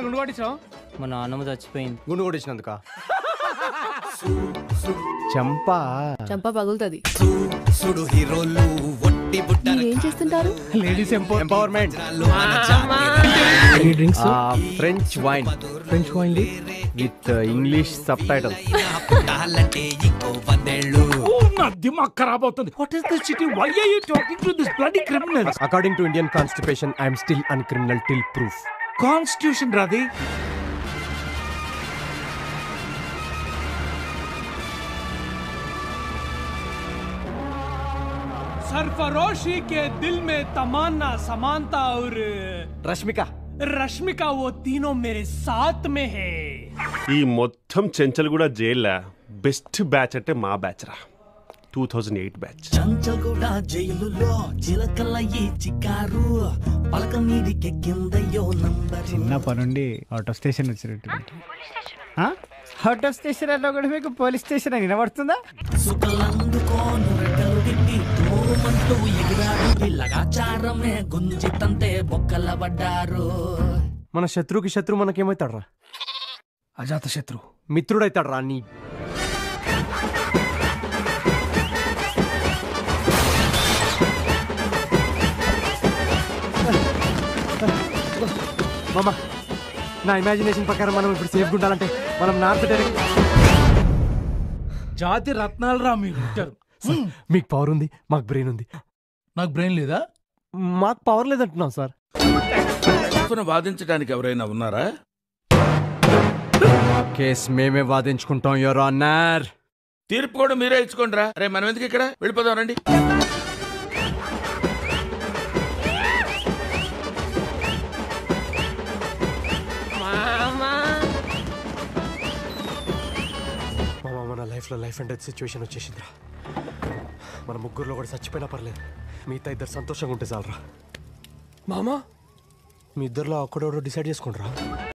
గుండు కొట్టించావు మా నాన్నమ్మ చచ్చిపోయింది గుండు కొట్టించినందుక చంపా చంప పగులుతుంది సుడు హీరోలు ఒట్టి బుట్ట మీరేం చేస్తుంటారు లేడీస్ ఎంపో empowerment drinks French wine French wine with English subtitle పుట్టాలంటే ఇంకో వందేళ్ళు నా దిమాగ్ ఖరాబ్ అవుతుంది what is this city why are you talking to this bloody criminals according to Indian constitution I'm still an criminal till proof constitution రాది सरफरोशी के दिल में तमन्ना समानता और రష్మిక रश्मिका वो तीनों मेरे साथ में है ఈ మొత్తం చెంచల్గూడ జైల్లో బెస్ట్ బ్యాచ్ అంటే మా బ్యాచ్ రా two thousand eight batch Chanchal కూడా జైలులో చిలకల ఈ చికారు పలక మీదికెక్కిందయ్యో నంబరు చిన్నప్పటి నుండి అవుట్ ఆఫ్ స్టేషన్ వచ్చినట్టు అవుట్ ఆఫ్ స్టేషన్ అన్నా కూడా మీకు పోలీస్ స్టేషన్ అని వినబడుతుందా సుఖలందుకోను రెక్కలు తిట్టి తోమంటూ ఎగిరాడు వీళ్ళగాచారమే గుంజితంతే బొక్కల పడ్డారు మన శత్రువుకి శత్రువు మనకేమవుతాడు రా అజాత శత్రు మిత్రుడైతాడు రా నీ మామ నా ఇమాజినేషన్ ప్రకారం మనం ఇప్పుడు సేఫ్గా ఉండాలంటే మనం నార్త్ డైరెక్ట్ జాతి రత్నాలు రా మీరు ఉంటారు మీకు పవర్ ఉంది మాకు బ్రెయిన్ ఉంది నాకు బ్రెయిన్ లేదా మాకు పవర్ లేదంటున్నాం సార్ తరఫున వాదించడానికి ఎవరైనా ఉన్నారా కేస్ మేమే వాదించుకుంటాం యువర్ ఆనర్ తీర్పు కూడా మీరే ఇచ్చుకోండిరా రే మనం ఎందుకు ఇక్కడ వెళ్ళిపోదాం రండి మామ మన లైఫ్లో లైఫ్ అండ్ డెత్ సిచ్యువేషన్ వచ్చేసిందిరా మన ముగ్గురులో కూడా చచ్చిపోయినా పర్లేదు మిగతా ఇద్దరు సంతోషంగా ఉంటే చాలరా మామా మీ ఇద్దరిలో ఒక్కడోడో డిసైడ్ చేసుకుంటారా